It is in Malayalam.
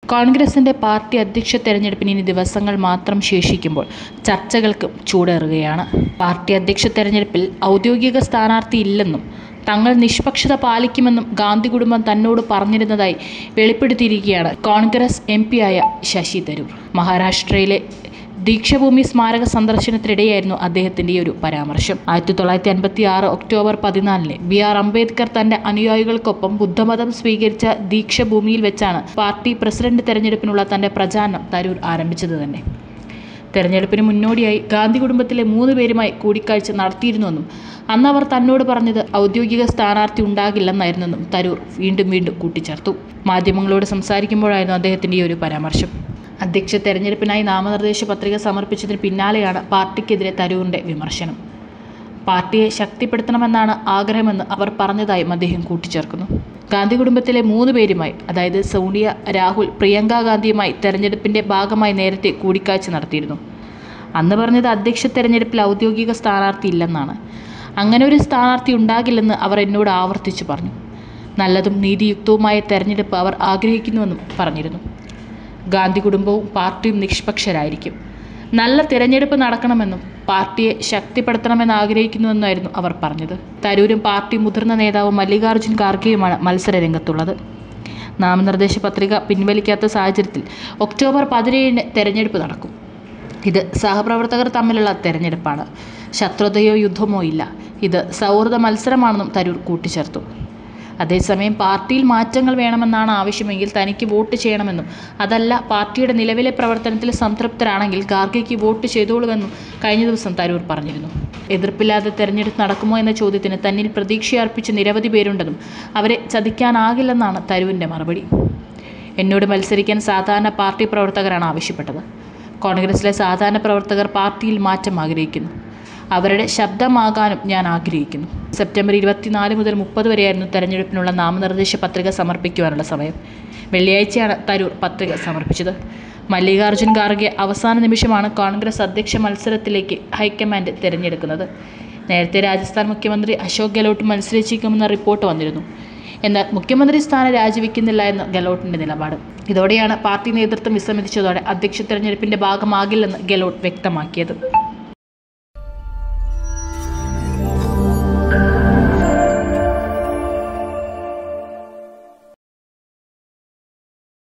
കോൺഗ്രസിന്റെ പാർട്ടി അധ്യക്ഷ തെരഞ്ഞെടുപ്പിന് ഇനി ദിവസങ്ങൾ മാത്രം ശേഷിക്കുമ്പോൾ ചർച്ചകൾക്കും ചൂടേറുകയാണ് പാർട്ടി അധ്യക്ഷ തെരഞ്ഞെടുപ്പിൽ ഔദ്യോഗിക സ്ഥാനാർത്ഥിയില്ലെന്നും തങ്ങൾ നിഷ്പക്ഷത പാലിക്കുമെന്നും ഗാന്ധി കുടുംബം തന്നോട് പറഞ്ഞിരുന്നതായി വെളിപ്പെടുത്തിയിരിക്കുകയാണ് കോൺഗ്രസ് എം പിയായ ശശി തരൂർ മഹാരാഷ്ട്രയിലെ ദീക്ഷഭൂമി സ്മാരക സന്ദർശനത്തിനിടെയായിരുന്നു അദ്ദേഹത്തിന്റെ ഈ ഒരു പരാമർശം ആയിരത്തി തൊള്ളായിരത്തി അൻപത്തി ആറ് ഒക്ടോബർ പതിനാലിന് ബി ആർ അംബേദ്കർ തന്റെ അനുയായികൾക്കൊപ്പം ബുദ്ധമതം സ്വീകരിച്ച ദീക്ഷഭൂമിയിൽ വെച്ചാണ് പാർട്ടി പ്രസിഡന്റ് തെരഞ്ഞെടുപ്പിനുള്ള തന്റെ പ്രചാരണം തരൂർ ആരംഭിച്ചത് തന്നെ തെരഞ്ഞെടുപ്പിന് മുന്നോടിയായി ഗാന്ധി കുടുംബത്തിലെ മൂന്ന് പേരുമായി കൂടിക്കാഴ്ച നടത്തിയിരുന്നുവെന്നും അന്ന് അവർ തന്നോട് പറഞ്ഞത് ഔദ്യോഗിക സ്ഥാനാർത്ഥി ഉണ്ടാകില്ലെന്നായിരുന്നെന്നും തരൂർ വീണ്ടും വീണ്ടും കൂട്ടിച്ചേർത്തു മാധ്യമങ്ങളോട് സംസാരിക്കുമ്പോഴായിരുന്നു അദ്ദേഹത്തിന്റെ ഈ ഒരു പരാമർശം അധ്യക്ഷ തെരഞ്ഞെടുപ്പിനായി നാമനിർദ്ദേശ പത്രിക സമർപ്പിച്ചതിന് പിന്നാലെയാണ് പാർട്ടിക്കെതിരെ തരൂറിന്റെ വിമർശനം പാർട്ടിയെ ശക്തിപ്പെടുത്തണമെന്നാണ് ആഗ്രഹമെന്ന് അവർ പറഞ്ഞതായും അദ്ദേഹം കൂട്ടിച്ചേർക്കുന്നു ഗാന്ധി കുടുംബത്തിലെ മൂന്ന് പേരുമായി അതായത് സോണിയ രാഹുൽ പ്രിയങ്ക ഗാന്ധിയുമായി തെരഞ്ഞെടുപ്പിന്റെ ഭാഗമായി നേരത്തെ കൂടിക്കാഴ്ച നടത്തിയിരുന്നു അന്ന് പറഞ്ഞത് അധ്യക്ഷ തെരഞ്ഞെടുപ്പിൽ ഔദ്യോഗിക സ്ഥാനാർത്ഥി ഇല്ലെന്നാണ് അങ്ങനെ ഒരു സ്ഥാനാർത്ഥി ഉണ്ടാകില്ലെന്ന് അവർ എന്നോട് ആവർത്തിച്ചു പറഞ്ഞു നല്ലതും നീതിയുക്തവുമായ തെരഞ്ഞെടുപ്പ് അവർ ആഗ്രഹിക്കുന്നുവെന്നും പറഞ്ഞിരുന്നു ഗാന്ധി കുടുംബവും പാർട്ടിയും നിഷ്പക്ഷരായിരിക്കും നല്ല തിരഞ്ഞെടുപ്പ് നടക്കണമെന്നും പാർട്ടിയെ ശക്തിപ്പെടുത്തണമെന്ന് ആഗ്രഹിക്കുന്നുവെന്നായിരുന്നു അവർ പറഞ്ഞത് തരൂരും പാർട്ടി മുതിർന്ന നേതാവ് മല്ലികാർജ്ജുൻ ഖാർഗെയുമാണ് മത്സര രംഗത്തുള്ളത് നാമനിർദ്ദേശ പത്രിക പിൻവലിക്കാത്ത സാഹചര്യത്തിൽ ഒക്ടോബർ പതിനേഴിന് തെരഞ്ഞെടുപ്പ് നടക്കും ഇത് സഹപ്രവർത്തകർ തമ്മിലുള്ള തെരഞ്ഞെടുപ്പാണ് ശത്രുതയോ യുദ്ധമോ ഇല്ല ഇത് സൗഹൃദ മത്സരമാണെന്നും തരൂർ കൂട്ടിച്ചേർത്തു അതേസമയം പാർട്ടിയിൽ മാറ്റങ്ങൾ വേണമെന്നാണ് ആവശ്യമെങ്കിൽ തനിക്ക് വോട്ട് ചെയ്യണമെന്നും അതല്ല പാർട്ടിയുടെ നിലവിലെ പ്രവർത്തനത്തിൽ സംതൃപ്തരാണെങ്കിൽ ഖാർഗെയ്ക്ക് വോട്ട് ചെയ്തോളുമെന്നും കഴിഞ്ഞ ദിവസം തരൂർ പറഞ്ഞിരുന്നു എതിർപ്പില്ലാതെ തെരഞ്ഞെടുപ്പ് നടക്കുമോ എന്ന ചോദ്യത്തിന് തന്നിൽ പ്രതീക്ഷയർപ്പിച്ച നിരവധി പേരുണ്ടെന്നും അവരെ ചതിക്കാനാകില്ലെന്നാണ് തരൂരിൻ്റെ മറുപടി എന്നോട് മത്സരിക്കാൻ സാധാരണ പാർട്ടി പ്രവർത്തകരാണ് ആവശ്യപ്പെട്ടത് കോൺഗ്രസിലെ സാധാരണ പ്രവർത്തകർ പാർട്ടിയിൽ മാറ്റം ആഗ്രഹിക്കുന്നു അവരുടെ ശബ്ദമാകാനും ഞാൻ ആഗ്രഹിക്കുന്നു സെപ്റ്റംബർ ഇരുപത്തിനാല് മുതൽ മുപ്പത് വരെയായിരുന്നു തെരഞ്ഞെടുപ്പിനുള്ള നാമനിർദ്ദേശ പത്രിക സമർപ്പിക്കുവാനുള്ള സമയം വെള്ളിയാഴ്ചയാണ് തരൂർ പത്രിക സമർപ്പിച്ചത് മല്ലികാർജ്ജുൻ ഖാർഗെ അവസാന നിമിഷമാണ് കോൺഗ്രസ് അധ്യക്ഷ മത്സരത്തിലേക്ക് ഹൈക്കമാൻഡ് തിരഞ്ഞെടുക്കുന്നത് നേരത്തെ രാജസ്ഥാൻ മുഖ്യമന്ത്രി അശോക് ഗെഹ്ലോട്ട് മത്സരിച്ചേക്കുമെന്ന റിപ്പോർട്ട് വന്നിരുന്നു എന്നാൽ മുഖ്യമന്ത്രി സ്ഥാനം രാജിവെക്കുന്നില്ല എന്ന് ഗെഹ്ലോട്ടിന്റെ നിലപാട് ഇതോടെയാണ് പാർട്ടി നേതൃത്വം വിസമ്മതിച്ചതോടെ അധ്യക്ഷ തെരഞ്ഞെടുപ്പിന്റെ ഭാഗമാകില്ലെന്ന് ഗെഹ്ലോട്ട് വ്യക്തമാക്കിയത്